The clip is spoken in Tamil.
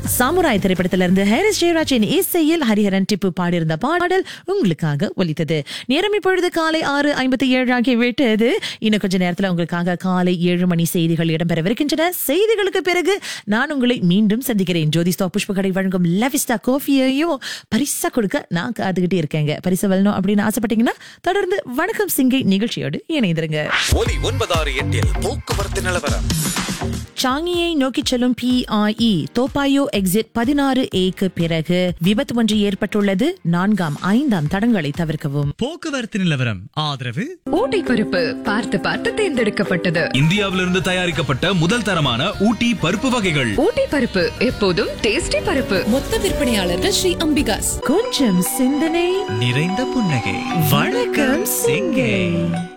சாமுராய் திரைப்படத்திலிருந்து ஹாரிஸ் ஜெயராஜின் இசையில் ஹரிஹரன் டிப்பு பாடியிருந்த பாடல் உங்களுக்காக ஒலித்தது நேரம் இப்பொழுது காலை ஆறு ஐம்பத்தி ஏழு ஆகி விட்டது இன்னும் கொஞ்ச நேரத்துல உங்களுக்காக காலை ஏழு மணி செய்திகள் இடம்பெறவிருக்கின்றன செய்திகளுக்கு பிறகு நான் உங்களை மீண்டும் சந்திக்கிறேன் ஜோதிஸ்தா புஷ்பகடை வழங்கும் லெவிஸ்டா கோஃபியையும் பரிசா கொடுக்க நான் காத்துக்கிட்டே இருக்கேங்க பரிசு வரணும் அப்படின்னு ஆசைப்பட்டீங்கன்னா தொடர்ந்து வணக்கம் சிங்கை நிகழ்ச்சியோடு இணைந்திருங்க ஒலி ஒன்பதாறு எட்டில் போக்குவரத்து நிலவரம் சாங்கியை நோக்கி செல்லும் பிஐஇ தோப்பாயோ எக்ஸிட் பதினாறு ஏக்கு பிறகு விபத்து ஒன்று ஏற்பட்டுள்ளது நான்காம் ஐந்தாம் தடங்களை தவிர்க்கவும் போக்குவரத்து நிலவரம் ஆதரவு ஊட்டி பருப்பு பார்த்து பார்த்து தேர்ந்தெடுக்கப்பட்டது இந்தியாவிலிருந்து தயாரிக்கப்பட்ட முதல் தரமான ஊட்டி பருப்பு வகைகள் ஊட்டி பருப்பு எப்போதும் டேஸ்டி பருப்பு மொத்த விற்பனையாளர்கள் ஸ்ரீ அம்பிகாஸ் கொஞ்சம் சிந்தனை நிறைந்த புன்னகை வணக்கம் சிங்கை